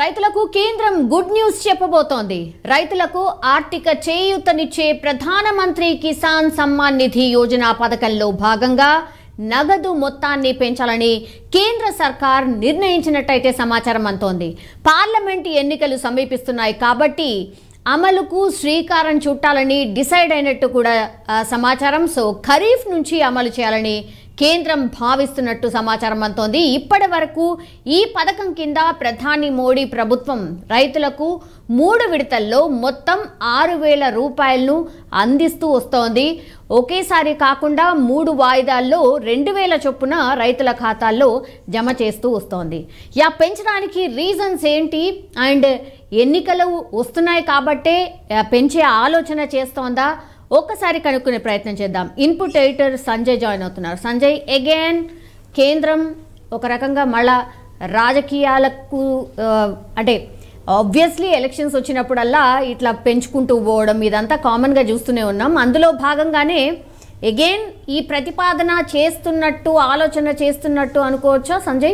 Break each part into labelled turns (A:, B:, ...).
A: రైతులకు కేంద్రం good news చెప్పబోతోంది రైతులకు ఆర్థిక చేయూతనిచ్చే ప్రధానమంత్రి కిసాన్ సమ్మాన్ నిధి యోజన పథకంలో భాగంగా నగదు మొత్తాన్ని పెంచాలని కేంద్ర సర్కార్ నిర్ణయించినట్టయితే సమాచారం అంతోంది పార్లమెంట్ ఎన్నికలు సమీపిస్తున్నాయి కాబట్టి అమలుకు శ్రీకారం చుట్టాలని డిసైడ్ అయినట్టు కూడా ఆ, సమాచారం సో ఖరీఫ్ నుంచి అమలు చేయాలని కేంద్రం భావిస్తున్నట్టు సమాచారం అంతోంది ఇప్పటి వరకు ఈ పథకం కింద ప్రధాని మోడీ ప్రభుత్వం రైతులకు మూడు విడతల్లో మొత్తం ఆరు వేల రూపాయలను అందిస్తూ వస్తోంది ఒకేసారి కాకుండా మూడు వాయిదాల్లో రెండు వేల చొప్పున రైతుల ఖాతాల్లో జమ చేస్తూ వస్తోంది యా పెంచడానికి రీజన్స్ ఏంటి అండ్ ఎన్నికలు వస్తున్నాయి కాబట్టే ఆ, పెంచే ఆలోచన చేస్తోందా ఒక్కసారి కనుక్కునే ప్రయత్నం చేద్దాం ఇన్పుట్ ఎడిటర్ సంజయ్ జాయిన్ అవుతున్నారు సంజయ్ అగైన్ కేంద్రం ఒక రకంగా మళ్ళా రాజకీయాలకు ఆ, అంటే ఆబ్వియస్లీ ఎలక్షన్స్ వచ్చినప్పుడల్లా ఇట్లా పెంచుకుంటూ పోవడం ఇదంతా కామన్గా చూస్తూనే ఉన్నాం అందులో భాగంగానే అగైన్ ఈ ప్రతిపాదన చేస్తున్నట్టు ఆలోచన చేస్తున్నట్టు అనుకోవచ్చా సంజయ్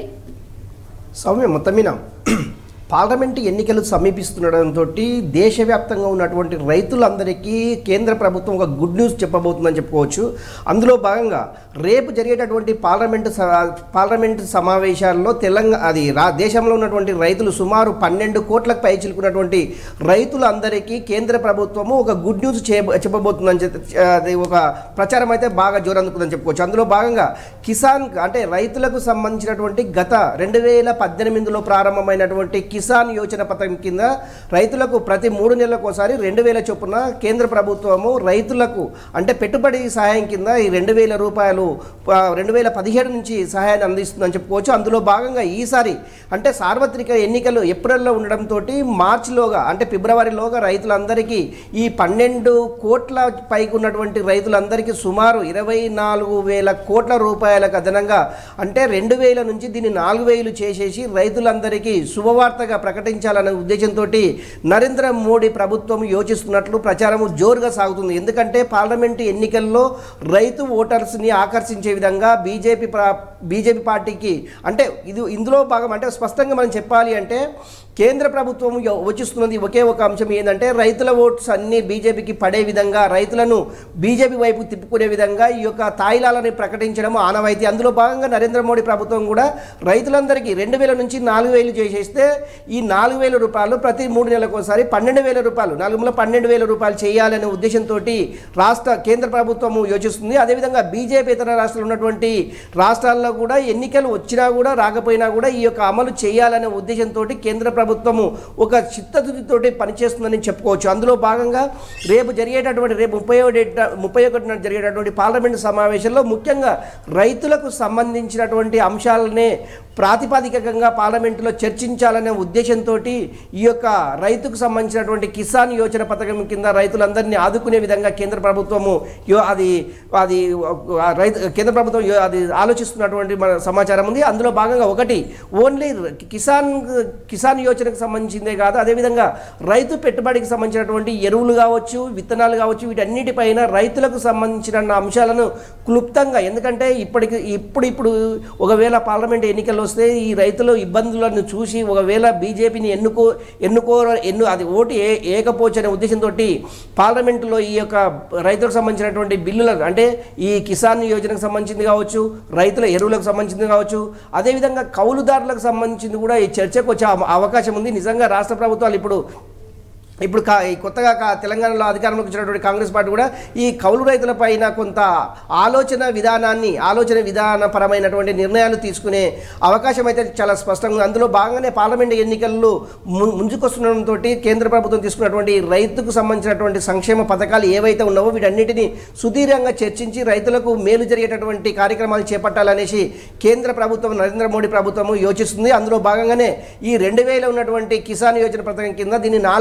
B: సౌమ్య మొత్తం మీద పార్లమెంటు ఎన్నికలు సమీపిస్తుండడంతో దేశవ్యాప్తంగా ఉన్నటువంటి రైతులందరికీ కేంద్ర ప్రభుత్వం ఒక గుడ్ న్యూస్ చెప్పబోతుందని చెప్పుకోవచ్చు అందులో భాగంగా రేపు జరిగేటటువంటి పార్లమెంటు స- పార్లమెంటు సమావేశాల్లో తెలంగాణ అది రా దేశంలో ఉన్నటువంటి రైతులు సుమారు పన్నెండు కోట్లకు పై చిలుకున్నటువంటి రైతులందరికీ కేంద్ర ప్రభుత్వము ఒక గుడ్ న్యూస్ చేయ చెప్పబోతుందని చెప్పి అది ఒక ప్రచారం అయితే బాగా జోరందుకుందని చెప్పుకోవచ్చు అందులో భాగంగా కిసాన్ అంటే రైతులకు సంబంధించినటువంటి గత రెండు వేల పద్దెనిమిదిలో ప్రారంభమైనటువంటి కిసాన్ యోజన పథకం కింద రైతులకు ప్రతి మూడు నెలలకు ఒకసారి రెండు వేల చొప్పున కేంద్ర ప్రభుత్వము రైతులకు అంటే పెట్టుబడి సహాయం కింద ఈ రెండు వేల రూపాయలు ఆ, రెండు వేల పదిహేడు నుంచి సహాయాన్ని అందిస్తుందని చెప్పుకోవచ్చు అందులో భాగంగా ఈసారి అంటే సార్వత్రిక ఎన్నికలు ఏప్రిల్లో ఉండడంతో మార్చిలోగా అంటే ఫిబ్రవరిలోగా రైతులందరికీ ఈ పన్నెండు కోట్ల పైకి ఉన్నటువంటి రైతులందరికీ సుమారు ఇరవై నాలుగు వేల కోట్ల రూపాయలకు అదనంగా అంటే రెండు వేల నుంచి దీన్ని నాలుగు వేలు చేసేసి రైతులందరికీ శుభవార్తగా ప్రకటించాలనే ఉద్దేశంతో నరేంద్ర మోడీ ప్రభుత్వం యోచిస్తున్నట్లు ప్రచారం జోరుగా సాగుతుంది ఎందుకంటే పార్లమెంటు ఎన్నికల్లో రైతు ఓటర్స్ని ఆకర్షించే విధంగా బీజేపీ బీజేపీ పార్టీకి అంటే ఇది ఇందులో భాగం అంటే స్పష్టంగా మనం చెప్పాలి అంటే కేంద్ర ప్రభుత్వం యో- యోచిస్తున్నది ఒకే ఒక అంశం ఏంటంటే రైతుల ఓట్స్ అన్ని బీజేపీకి పడే విధంగా రైతులను బీజేపీ వైపు తిప్పుకునే విధంగా ఈ యొక్క తాయిలాలని ప్రకటించడం ఆనవాయితీ అందులో భాగంగా నరేంద్ర మోడీ ప్రభుత్వం కూడా రైతులందరికీ రెండు వేల నుంచి నాలుగు వేలు చేసేస్తే ఈ నాలుగు వేల రూపాయలు ప్రతి మూడు నెలలకు ఒకసారి పన్నెండు వేల రూపాయలు నాలుగులో పన్నెండు వేల రూపాయలు చేయాలనే ఉద్దేశంతో రాష్ట్ర కేంద్ర ప్రభుత్వము యోచిస్తుంది అదేవిధంగా బీజేపీ ఇతర రాష్ట్రాలు ఉన్నటువంటి రాష్ట్రాల్లో కూడా ఎన్నికలు వచ్చినా కూడా రాకపోయినా కూడా ఈ యొక్క అమలు చేయాలనే ఉద్దేశంతో కేంద్ర ప్రభుత్వము ఒక చిత్తశుద్ధితోటి పనిచేస్తుందని చెప్పుకోవచ్చు అందులో భాగంగా రేపు జరిగేటటువంటి రేపు ముప్పై డేట్ ముప్పై ఒకటిన జరిగేటటువంటి పార్లమెంటు సమావేశంలో ముఖ్యంగా రైతులకు సంబంధించినటువంటి అంశాలనే ప్రాతిపాదికంగా పార్లమెంటులో చర్చించాలనే ఉద్దేశంతో ఈ యొక్క రైతుకు సంబంధించినటువంటి కిసాన్ యోజన పథకం కింద రైతులందరినీ ఆదుకునే విధంగా కేంద్ర ప్రభుత్వము యో అది అది ఆ రైతు కేంద్ర ప్రభుత్వం యో- అది ఆలోచిస్తున్నటువంటి మన సమాచారం ఉంది అందులో భాగంగా ఒకటి ఓన్లీ కిసాన్ కిసాన్ యోజనకు సంబంధించిందే కాదు అదేవిధంగా రైతు పెట్టుబడికి సంబంధించినటువంటి ఎరువులు కావచ్చు విత్తనాలు కావచ్చు వీటన్నిటిపైన రైతులకు సంబంధించిన అంశాలను క్లుప్తంగా ఎందుకంటే ఇప్పటికి ఇప్పుడు ఇప్పుడు ఒకవేళ పార్లమెంట్ ఎన్నికలు వస్తే ఈ రైతుల ఇబ్బందులను చూసి ఒకవేళ బీజేపీని ఎన్నుకో ఎన్నుకో ఎన్ను అది ఓటు ఏ ఏకపోవచ్చు అనే ఉద్దేశంతో పార్లమెంటులో ఈ యొక్క రైతులకు సంబంధించినటువంటి బిల్లుల అంటే ఈ కిసాన్ యోజనకు సంబంధించింది కావచ్చు రైతుల ఎరువులకు సంబంధించింది కావచ్చు అదేవిధంగా కౌలుదారులకు సంబంధించింది కూడా ఈ చర్చకు వచ్చే అవ- అవకాశం ఉంది నిజంగా రాష్ట్ర ప్రభుత్వాలు ఇప్పుడు ఇప్పుడు కా ఈ కొత్తగా కా తెలంగాణలో అధికారంలోకి వచ్చినటువంటి కాంగ్రెస్ పార్టీ కూడా ఈ కౌలు రైతుల పైన కొంత ఆలోచన విధానాన్ని ఆలోచన విధానపరమైనటువంటి నిర్ణయాలు తీసుకునే అవకాశం అయితే చాలా స్పష్టంగా ఉంది అందులో భాగంగానే పార్లమెంట్ ఎన్నికల్లో ము- ముందుకొస్తుండడంతో కేంద్ర ప్రభుత్వం తీసుకున్నటువంటి రైతుకు సంబంధించినటువంటి సంక్షేమ పథకాలు ఏవైతే ఉన్నావో వీటన్నిటిని సుదీర్ఘంగా చర్చించి రైతులకు మేలు జరిగేటటువంటి కార్యక్రమాలు చేపట్టాలనేసి కేంద్ర ప్రభుత్వం నరేంద్ర మోడీ ప్రభుత్వము యోచిస్తుంది అందులో భాగంగానే ఈ రెండు వేల ఉన్నటువంటి కిసాన్ యోజన పథకం కింద దీన్ని నాలుగు వేలు డబల్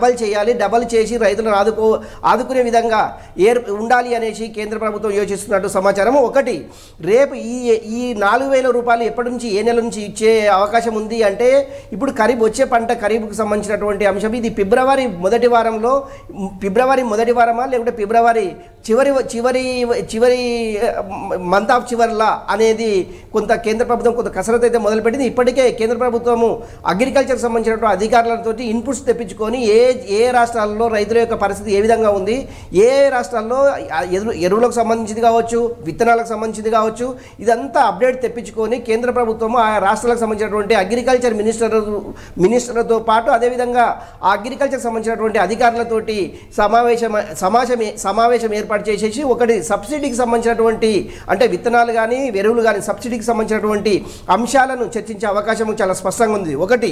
B: డబల్ చేయాలి డబల్ చేసి రైతులను ఆదుకో ఆదుకునే విధంగా ఏర్ ఉండాలి అనేసి కేంద్ర ప్రభుత్వం యోచిస్తున్నట్టు సమాచారం ఒకటి రేపు ఈ ఈ నాలుగు వేల రూపాయలు ఎప్పటి నుంచి ఏ నెల నుంచి ఇచ్చే అవకాశం ఉంది అంటే ఇప్పుడు ఖరీఫ్ వచ్చే పంట ఖరీఫ్కు సంబంధించినటువంటి అంశం ఇది ఫిబ్రవరి మొదటి వారంలో మ్, ఫిబ్రవరి మొదటి వారమా లేకుంటే ఫిబ్రవరి చివరి చివరి చివరి మంత్ ఆఫ్ చివర్లా అనేది కొంత కేంద్ర ప్రభుత్వం కొంత కసరత్తు అయితే మొదలుపెట్టింది ఇప్పటికే కేంద్ర ప్రభుత్వము అగ్రికల్చర్ సంబంధించినటువంటి అధికారులతో ఇన్పుట్స్ తెప్పించుకొని ఏ ఏ రాష్ట్రాల్లో రైతుల యొక్క పరిస్థితి ఏ విధంగా ఉంది ఏ రాష్ట్రాల్లో ఆ ఎరువు ఎరువులకు సంబంధించింది కావచ్చు విత్తనాలకు సంబంధించింది కావచ్చు ఇదంతా అప్డేట్ తెప్పించుకొని కేంద్ర ప్రభుత్వం ఆ రాష్ట్రాలకు సంబంధించినటువంటి అగ్రికల్చర్ మినిస్టర్ మినిస్టర్లతో పాటు అదేవిధంగా ఆ అగ్రికల్చర్ సంబంధించినటువంటి అధికారులతోటి సమావేశం సమావేశం సమావేశం ఏర్పాటు చేసేసి ఒకటి సబ్సిడీకి సంబంధించినటువంటి అంటే విత్తనాలు కానీ ఎరువులు కానీ సబ్సిడీకి సంబంధించినటువంటి అంశాలను చర్చించే అవకాశం చాలా స్పష్టంగా ఉంది ఒకటి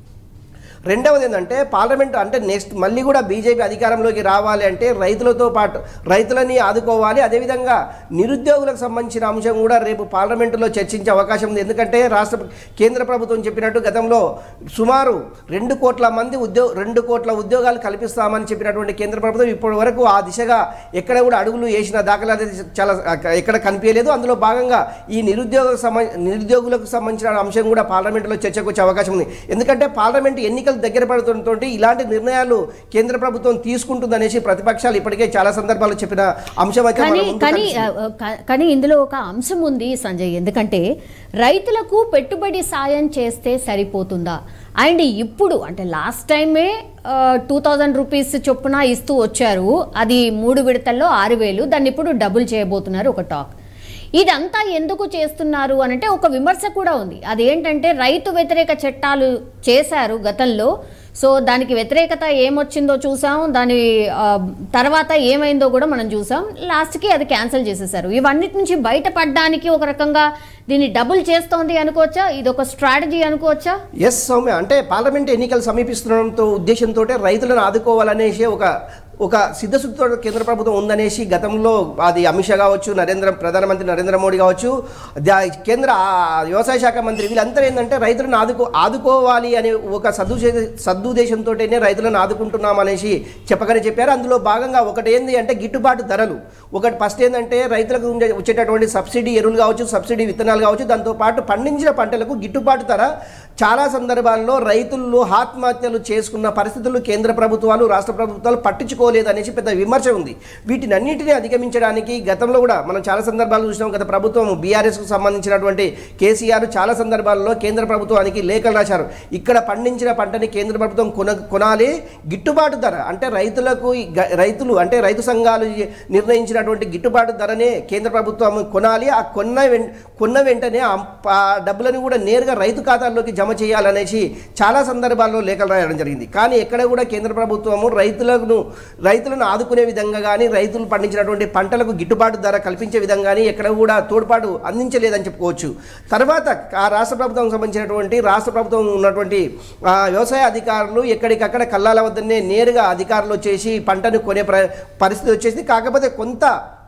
B: రెండవది ఏంటంటే పార్లమెంట్ అంటే నెక్స్ట్ మళ్ళీ కూడా బీజేపీ అధికారంలోకి రావాలి అంటే రైతులతో పాటు రైతులని ఆదుకోవాలి అదేవిధంగా నిరుద్యోగులకు సంబంధించిన అంశం కూడా రేపు పార్లమెంటులో చర్చించే అవకాశం ఉంది ఎందుకంటే రాష్ట్ర కేంద్ర ప్రభుత్వం చెప్పినట్టు గతంలో సుమారు రెండు కోట్ల మంది ఉద్యోగ రెండు కోట్ల ఉద్యోగాలు కల్పిస్తామని చెప్పినటువంటి కేంద్ర ప్రభుత్వం ఇప్పటి వరకు ఆ దిశగా ఎక్కడ కూడా అడుగులు వేసిన దాఖలా అనేది చాలా ఎక్కడ కనిపించలేదు అందులో భాగంగా ఈ నిరుద్యోగ సంబ నిరుద్యోగులకు సంబంధించిన అంశం కూడా పార్లమెంటులో చర్చకు వచ్చే అవకాశం ఉంది ఎందుకంటే పార్లమెంట్ ఎన్నికలు దగ్గర పడుతుంటే ఇలాంటి నిర్ణయాలు కేంద్ర ప్రభుత్వం తీసుకుంటుందనేసి ప్రతిపక్షాలు ఇప్పటికే చాలా సందర్భాల్లో చెప్పిన అంశం అయితే
A: కానీ
B: మన ముందు
A: కానీ
B: కనిపిస్తుంది.
A: ఆ, కా- కానీ ఇందులో ఒక అంశం ఉంది సంజయ్ ఎందుకంటే రైతులకు పెట్టుబడి సాయం చేస్తే సరిపోతుందా అండ్ ఇప్పుడు అంటే లాస్ట్ టైమే టూ థౌజండ్ రూపీస్ చొప్పున ఇస్తూ వచ్చారు అది మూడు విడతల్లో ఆరు వేలు దాన్ని ఇప్పుడు డబుల్ చేయబోతున్నారు ఒక టాక్ ఇదంతా ఎందుకు చేస్తున్నారు అని అంటే ఒక విమర్శ కూడా ఉంది అదేంటంటే రైతు వ్యతిరేక చట్టాలు చేశారు గతంలో సో దానికి వ్యతిరేకత ఏమొచ్చిందో చూసాం దాని ఆ, తర్వాత ఏమైందో కూడా మనం చూసాం లాస్ట్కి అది క్యాన్సిల్ చేసేసారు ఇవన్నిటి నుంచి బయటపడడానికి ఒక రకంగా దీన్ని డబుల్ చేస్తోంది అనుకోవచ్చా ఇది ఒక స్ట్రాటజీ అనుకోవచ్చా
B: ఎస్ సౌమ్య అంటే పార్లమెంట్ ఎన్నికలు సమీపిస్తుండడంతో ఉద్దేశంతో రైతులను ఆదుకోవాలనేసి ఒక ఒక సిద్ధశుద్ధితో కేంద్ర ప్రభుత్వం ఉందనేసి గతంలో అది అమిత్ షా కావచ్చు నరేంద్ర ప్రధానమంత్రి నరేంద్ర మోడీ కావచ్చు దా- కేంద్ర ఆ, వ్యవసాయ శాఖ మంత్రి వీళ్ళంతా ఏంటంటే రైతులను ఆదుకో ఆదుకోవాలి అనే ఒక సదుచే సదుద్దేశంతోనే రైతులను ఆదుకుంటున్నాం అనేసి చెప్పకనే చెప్పారు అందులో భాగంగా ఒకటి ఏంది అంటే గిట్టుబాటు ధరలు ఒకటి ఫస్ట్ ఏంటంటే రైతులకు ఉండే- వచ్చేటటువంటి సబ్సిడీ ఎరువులు కావచ్చు సబ్సిడీ విత్తనాలు కావచ్చు దాంతోపాటు పండించిన పంటలకు గిట్టుబాటు ధర చాలా సందర్భాల్లో రైతులు ఆత్మహత్యలు చేసుకున్న పరిస్థితులు కేంద్ర ప్రభుత్వాలు రాష్ట్ర ప్రభుత్వాలు పట్టించుకోలేదు అనేసి పెద్ద విమర్శ ఉంది వీటిని అన్నింటినీ అధిగమించడానికి గతంలో కూడా మనం చాలా సందర్భాలు చూసినాం గత ప్రభుత్వం బీఆర్ఎస్కు సంబంధించినటువంటి కేసీఆర్ చాలా సందర్భాల్లో కేంద్ర ప్రభుత్వానికి లేఖలు రాశారు ఇక్కడ పండించిన పంటని కేంద్ర ప్రభుత్వం కొన కొనాలి గిట్టుబాటు ధర అంటే రైతులకు ఈ గ- రైతులు అంటే రైతు సంఘాలు ఈ నిర్ణయించినటువంటి గిట్టుబాటు ధరనే కేంద్ర ప్రభుత్వం కొనాలి ఆ కొన్న వెం కొన్న వెంటనే ఆ ఆ డబ్బులను కూడా నేరుగా రైతు ఖాతాల్లోకి జమ చేయాలనేసి చాలా సందర్భాల్లో లేఖలు రాయడం జరిగింది కానీ ఎక్కడ కూడా కేంద్ర ప్రభుత్వము రైతులను రైతులను ఆదుకునే విధంగా కానీ రైతులు పండించినటువంటి పంటలకు గిట్టుబాటు ధర కల్పించే విధంగా కానీ ఎక్కడ కూడా తోడ్పాటు అందించలేదని చెప్పుకోవచ్చు తర్వాత ఆ రాష్ట్ర ప్రభుత్వం సంబంధించినటువంటి రాష్ట్ర ప్రభుత్వం ఉన్నటువంటి ఆ, వ్యవసాయ అధికారులు ఎక్కడికక్కడ కల్లాల వద్దనే నేరుగా అధికారులు వచ్చేసి పంటను కొనే ప్ర- పరిస్థితి వచ్చేసింది కాకపోతే కొంత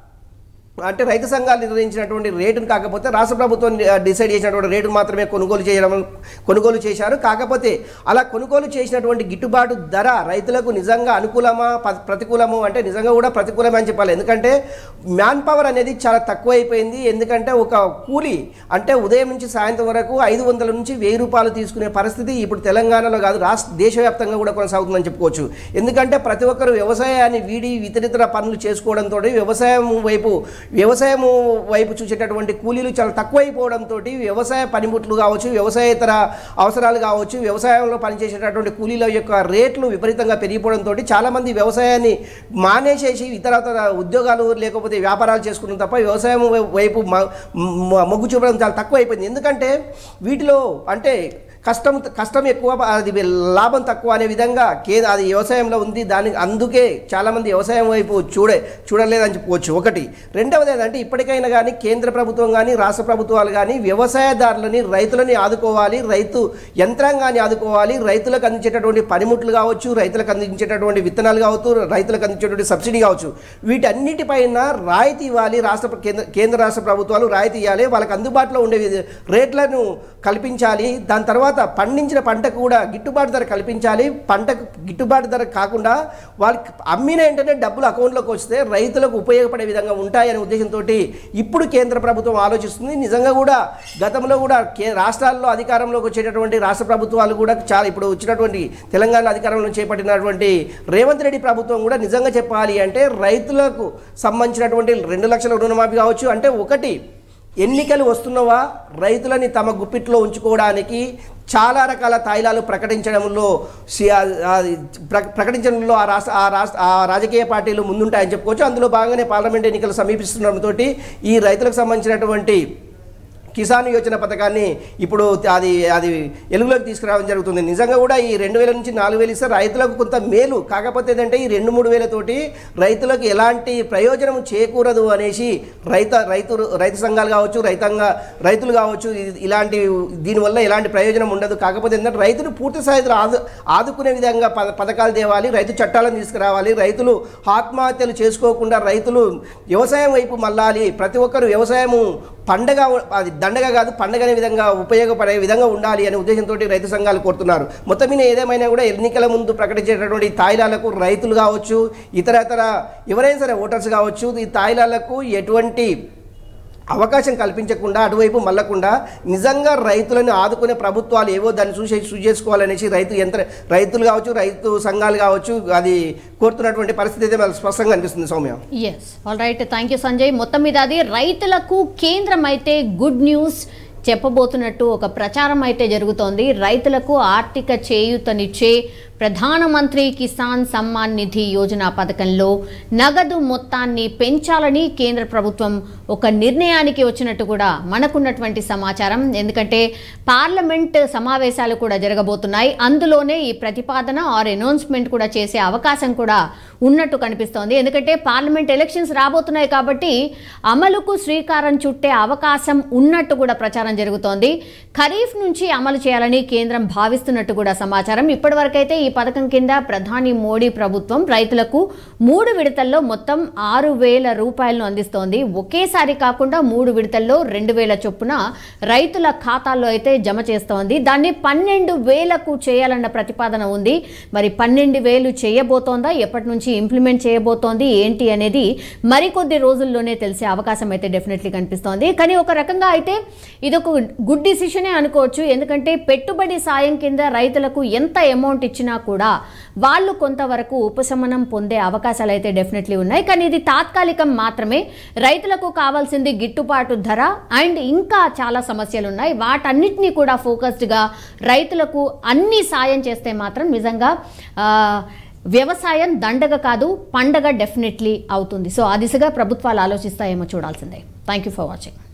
B: అంటే రైతు సంఘాలు నిర్ణయించినటువంటి రేటును కాకపోతే రాష్ట్ర ప్రభుత్వం డి- డిసైడ్ చేసినటువంటి రేటును మాత్రమే కొనుగోలు చేయడం కొనుగోలు చేశారు కాకపోతే అలా కొనుగోలు చేసినటువంటి గిట్టుబాటు ధర రైతులకు నిజంగా అనుకూలమా ప- ప్రతికూలము అంటే నిజంగా కూడా ప్రతికూలమే అని చెప్పాలి ఎందుకంటే మ్యాన్ పవర్ అనేది చాలా తక్కువైపోయింది ఎందుకంటే ఒక కూలి అంటే ఉదయం నుంచి సాయంత్రం వరకు ఐదు వందల నుంచి వెయ్యి రూపాయలు తీసుకునే పరిస్థితి ఇప్పుడు తెలంగాణలో కాదు రాష్ట్ర దేశవ్యాప్తంగా కూడా కొనసాగుతుందని చెప్పుకోవచ్చు ఎందుకంటే ప్రతి ఒక్కరు వ్యవసాయాన్ని వీడి ఇతరితర పనులు చేసుకోవడంతో వ్యవసాయం వైపు వ్యవసాయం వైపు చూసేటటువంటి కూలీలు చాలా తక్కువైపోవడంతో వ్యవసాయ పనిముట్లు కావచ్చు వ్యవసాయేతర అవసరాలు కావచ్చు వ్యవసాయంలో పనిచేసేటటువంటి కూలీల యొక్క రేట్లు విపరీతంగా పెరిగిపోవడంతో చాలామంది వ్యవసాయాన్ని మానేసేసి ఇతరతర ఉద్యోగాలు లేకపోతే వ్యాపారాలు చేసుకున్న తప్ప వ్యవసాయం వై- వైపు మ- మ- మొగ్గు చూపడం చాలా తక్కువ అయిపోయింది ఎందుకంటే వీటిలో అంటే కష్టం కష్టం ఎక్కువ అది లాభం తక్కువ అనే విధంగా కే అది వ్యవసాయంలో ఉంది దానికి అందుకే చాలామంది వ్యవసాయం వైపు చూడే చూడలేదని చెప్పుకోవచ్చు ఒకటి రెండవది ఏంటంటే ఇప్పటికైనా కానీ కేంద్ర ప్రభుత్వం కానీ రాష్ట్ర ప్రభుత్వాలు కానీ వ్యవసాయదారులని రైతులని ఆదుకోవాలి రైతు యంత్రాంగాన్ని ఆదుకోవాలి రైతులకు అందించేటటువంటి పనిముట్లు కావచ్చు రైతులకు అందించేటటువంటి విత్తనాలు కావచ్చు రైతులకు అందించేటువంటి సబ్సిడీ కావచ్చు వీటన్నిటిపైన రాయితీ ఇవ్వాలి రాష్ట్ర ప్ర- కేంద్ర కేంద్ర రాష్ట్ర ప్రభుత్వాలు రాయితీ ఇవ్వాలి వాళ్ళకి అందుబాటులో ఉండే విధ- రేట్లను కల్పించాలి దాని తర్వాత తర్వాత పండించిన పంటకు కూడా గిట్టుబాటు ధర కల్పించాలి పంటకు గిట్టుబాటు ధర కాకుండా వాళ్ళకి అమ్మిన వెంటనే డబ్బులు అకౌంట్లోకి వస్తే రైతులకు ఉపయోగపడే విధంగా ఉంటాయనే ఉద్దేశంతో ఇప్పుడు కేంద్ర ప్రభుత్వం ఆలోచిస్తుంది నిజంగా కూడా గతంలో కూడా కే రాష్ట్రాల్లో అధికారంలోకి వచ్చేటటువంటి రాష్ట్ర ప్రభుత్వాలు కూడా చాలా ఇప్పుడు వచ్చినటువంటి తెలంగాణ అధికారంలో చేపట్టినటువంటి రేవంత్ రెడ్డి ప్రభుత్వం కూడా నిజంగా చెప్పాలి అంటే రైతులకు సంబంధించినటువంటి రెండు లక్షల రుణమాఫీ కావచ్చు అంటే ఒకటి ఎన్నికలు వస్తున్నవా రైతులని తమ గుప్పిట్లో ఉంచుకోవడానికి చాలా రకాల తాయిలాలు ప్రకటించడంలో సి- ఆ- ఆ ప్ర- ప్రకటించడంలో ఆ రాష్ట్ర ఆ రాష్ట్ర ఆ రాజకీయ పార్టీలు ముందుంటాయని చెప్పుకోవచ్చు అందులో భాగంగానే పార్లమెంట్ ఎన్నికలు సమీపిస్తుండడంతో ఈ రైతులకు సంబంధించినటువంటి కిసాన్ యోజన పథకాన్ని ఇప్పుడు అది అది వెలుగులోకి తీసుకురావడం జరుగుతుంది నిజంగా కూడా ఈ రెండు వేల నుంచి నాలుగు వేలు ఇస్తే రైతులకు కొంత మేలు కాకపోతే ఏంటంటే ఈ రెండు మూడు వేలతోటి రైతులకు ఎలాంటి ప్రయోజనం చేకూరదు అనేసి రైత రైతు రైతు సంఘాలు కావచ్చు రైతాంగ రైతులు కావచ్చు ఇది- ఇలాంటి దీనివల్ల ఎలాంటి ప్రయోజనం ఉండదు కాకపోతే ఏంటంటే రైతులు పూర్తి స్థాయిలో ఆదు ఆదుకునే విధంగా పద పథకాలు తేవాలి రైతు చట్టాలను తీసుకురావాలి రైతులు ఆత్మహత్యలు చేసుకోకుండా రైతులు వ్యవసాయం వైపు మళ్ళాలి ప్రతి ఒక్కరు వ్యవసాయము పండగ అది దండగ కాదు పండగ అనే విధంగా ఉపయోగపడే విధంగా ఉండాలి అనే ఉద్దేశంతో రైతు సంఘాలు కోరుతున్నారు మొత్తం మీద ఏదేమైనా కూడా ఎన్నికల ముందు ప్రకటించేటటువంటి తాయిలాలకు రైతులు కావచ్చు ఇతర ఇతర ఎవరైనా సరే ఓటర్స్ కావచ్చు ఈ తాయిలాలకు ఎటువంటి అవకాశం కల్పించకుండా అటువైపు మళ్ళకుండా నిజంగా రైతులను ఆదుకునే ప్రభుత్వాలు ఏవో దాన్ని చూసే చూసి చేసుకోవాలనేసి రైతు యంత్ర రైతులు కావచ్చు రైతు సంఘాలు కావచ్చు అది కోరుతున్నటువంటి పరిస్థితి అయితే మనకు స్పష్టంగా అనిపిస్తుంది Soumya
A: yes all right thank you Sanjay మొత్తం మీద అది రైతులకు కేంద్రం అయితే గుడ్ న్యూస్ చెప్పబోతున్నట్టు ఒక ప్రచారం అయితే జరుగుతోంది రైతులకు ఆర్థిక చేయూతనిచ్చే ప్రధానమంత్రి కిసాన్ సమ్మాన్ నిధి యోజన పథకంలో నగదు మొత్తాన్ని పెంచాలని కేంద్ర ప్రభుత్వం ఒక నిర్ణయానికి వచ్చినట్టు కూడా మనకున్నటువంటి సమాచారం ఎందుకంటే పార్లమెంట్ సమావేశాలు కూడా జరగబోతున్నాయి అందులోనే ఈ ప్రతిపాదన ఆర్ అనౌన్స్మెంట్ కూడా చేసే అవకాశం కూడా ఉన్నట్టు కనిపిస్తోంది ఎందుకంటే పార్లమెంట్ ఎలక్షన్స్ రాబోతున్నాయి కాబట్టి అమలుకు శ్రీకారం చుట్టే అవకాశం ఉన్నట్టు కూడా ప్రచారం జరుగుతోంది ఖరీఫ్ నుంచి అమలు చేయాలని కేంద్రం భావిస్తున్నట్టు కూడా సమాచారం ఇప్పటివరకైతే ఈ పథకం కింద ప్రధాని మోడీ ప్రభుత్వం రైతులకు మూడు విడతల్లో మొత్తం ఆరు వేల రూపాయలను అందిస్తోంది ఒకేసారి కాకుండా మూడు విడతల్లో రెండు వేల చొప్పున రైతుల ఖాతాల్లో అయితే జమ చేస్తోంది దాన్ని పన్నెండు వేలకు చేయాలన్న ప్రతిపాదన ఉంది మరి పన్నెండు వేలు చేయబోతోందా ఎప్పటి నుంచి ఇంప్లిమెంట్ చేయబోతోంది ఏంటి అనేది మరికొద్ది రోజుల్లోనే తెలిసే అవకాశం అయితే డెఫినెట్లీ కనిపిస్తోంది కానీ ఒక రకంగా అయితే ఇది ఒక గుడ్ డిసిషనే అనుకోవచ్చు ఎందుకంటే పెట్టుబడి సాయం కింద రైతులకు ఎంత అమౌంట్ ఇచ్చినా కూడా వాళ్ళు కొంతవరకు ఉపశమనం పొందే అవకాశాలు అయితే డెఫినెట్లీ ఉన్నాయి కానీ ఇది తాత్కాలికం మాత్రమే రైతులకు కావాల్సింది గిట్టుబాటు ధర అండ్ ఇంకా చాలా సమస్యలు ఉన్నాయి వాటన్నిటినీ కూడా ఫోకస్డ్గా రైతులకు అన్ని సాయం చేస్తే మాత్రం నిజంగా ఆ, వ్యవసాయం దండగ కాదు పండగ డెఫినెట్లీ అవుతుంది సో ఆ దిశగా ప్రభుత్వాలు ఆలోచిస్తాయేమో చూడాల్సిందే థ్యాంక్ యూ ఫర్ వాచింగ్